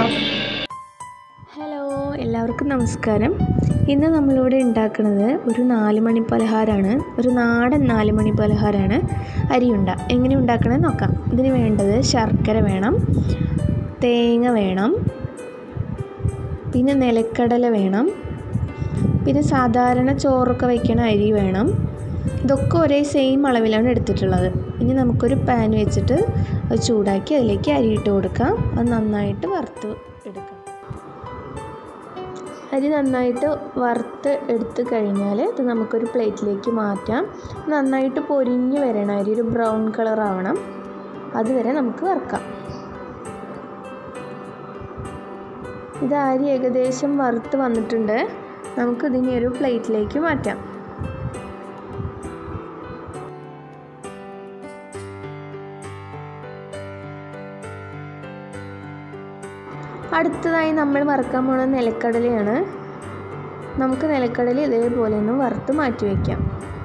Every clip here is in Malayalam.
ഹലോ എല്ലാവർക്കും നമസ്കാരം ഇന്ന് നമ്മളിവിടെ ഉണ്ടാക്കുന്നത് ഒരു നാല് മണി പലഹാരമാണ് ഒരു നാടൻ നാല് മണി പലഹാരമാണ് അരിയുണ്ട എങ്ങനെ ഉണ്ടാക്കണമെന്ന് നോക്കാം ഇതിന് വേണ്ടത് ശർക്കര വേണം തേങ്ങ വേണം പിന്നെ നിലക്കടല വേണം പിന്നെ സാധാരണ ചോറൊക്കെ വയ്ക്കണ അരി വേണം ഇതൊക്കെ ഒരേ സെയിം അളവിലാണ് എടുത്തിട്ടുള്ളത് ഇനി നമുക്കൊരു പാൻ വെച്ചിട്ട് അത് ചൂടാക്കി അതിലേക്ക് അരി ഇട്ട് കൊടുക്കാം അത് നന്നായിട്ട് വറുത്ത് എടുക്കാം അരി നന്നായിട്ട് വറുത്ത് എടുത്ത് കഴിഞ്ഞാൽ ഇത് നമുക്കൊരു പ്ലേറ്റിലേക്ക് മാറ്റാം നന്നായിട്ട് പൊരിഞ്ഞ് വരണം അരി ഒരു ബ്രൗൺ കളർ ആവണം അതുവരെ നമുക്ക് വറുക്കാം ഇത് അരി ഏകദേശം വറുത്ത് വന്നിട്ടുണ്ട് നമുക്ക് ഇതിനെ ഒരു പ്ലേറ്റിലേക്ക് മാറ്റാം അടുത്തതായി നമ്മൾ വറുക്കാൻ പോകുന്നത് നിലക്കടലയാണ് നമുക്ക് നിലക്കടല ഇതേപോലെ ഒന്ന് വറുത്ത് മാറ്റി വയ്ക്കാം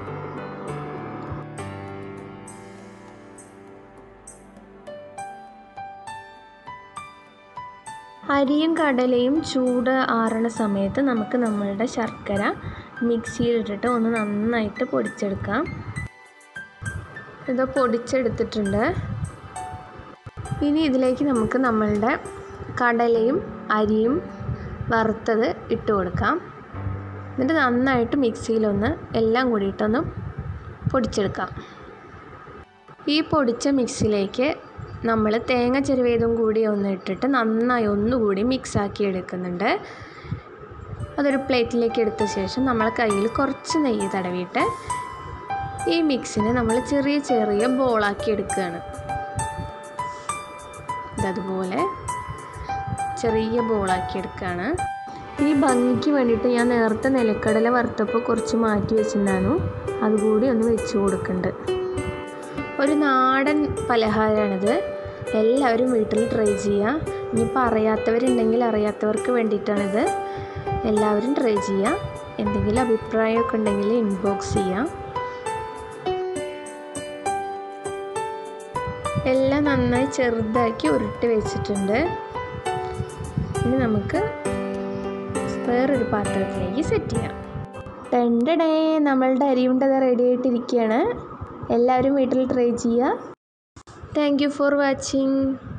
അരിയും കടലയും ചൂട് ആറണ സമയത്ത് നമുക്ക് നമ്മളുടെ ശർക്കര മിക്സിയിലിട്ടിട്ട് ഒന്ന് നന്നായിട്ട് പൊടിച്ചെടുക്കാം ഇത് പൊടിച്ചെടുത്തിട്ടുണ്ട് ഇനി ഇതിലേക്ക് നമുക്ക് നമ്മളുടെ കടലയും അരിയും വറുത്തത് ഇട്ട് കൊടുക്കാം എന്നിട്ട് നന്നായിട്ട് മിക്സിയിലൊന്ന് എല്ലാം കൂടിയിട്ടൊന്ന് പൊടിച്ചെടുക്കാം ഈ പൊടിച്ച മിക്സിയിലേക്ക് നമ്മൾ തേങ്ങ ചെരുവേതും കൂടി ഒന്ന് ഇട്ടിട്ട് നന്നായി ഒന്നുകൂടി മിക്സാക്കി എടുക്കുന്നുണ്ട് അതൊരു പ്ലേറ്റിലേക്ക് എടുത്ത ശേഷം നമ്മൾ കയ്യിൽ കുറച്ച് നെയ്യ് തടവിയിട്ട് ഈ മിക്സിനെ നമ്മൾ ചെറിയ ചെറിയ ബോളാക്കി എടുക്കുകയാണ് ഇതതുപോലെ ചെറിയ ബോളാക്കി എടുക്കുകയാണ് ഈ ഭംഗിക്ക് വേണ്ടിയിട്ട് ഞാൻ നേരത്തെ നിലക്കടല വറുത്തപ്പോൾ കുറച്ച് മാറ്റി വെച്ചിട്ടുണ്ടായിരുന്നു അതുകൂടി ഒന്ന് വെച്ച് കൊടുക്കുന്നുണ്ട് ഒരു നാടൻ പലഹാരമാണിത് എല്ലാവരും വീട്ടിൽ ട്രൈ ചെയ്യുക ഇനിയിപ്പോൾ അറിയാത്തവരുണ്ടെങ്കിൽ അറിയാത്തവർക്ക് വേണ്ടിയിട്ടാണിത് എല്ലാവരും ട്രൈ ചെയ്യുക എന്തെങ്കിലും അഭിപ്രായമൊക്കെ ഉണ്ടെങ്കിൽ ഇൻബോക്സ് ചെയ്യാം എല്ലാം നന്നായി ചെറുതാക്കി ഉരുട്ടി വെച്ചിട്ടുണ്ട് ഇനി നമുക്ക് വേറൊരു പാത്രത്തിലേക്ക് സെറ്റ് ചെയ്യാം ടെണ്ടടേ നമ്മളുടെ അരിയുണ്ടത് റെഡി ആയിട്ടിരിക്കുകയാണ് എല്ലാവരും വീട്ടിൽ ട്രൈ ചെയ്യുക താങ്ക് യു ഫോർ വാച്ചിങ്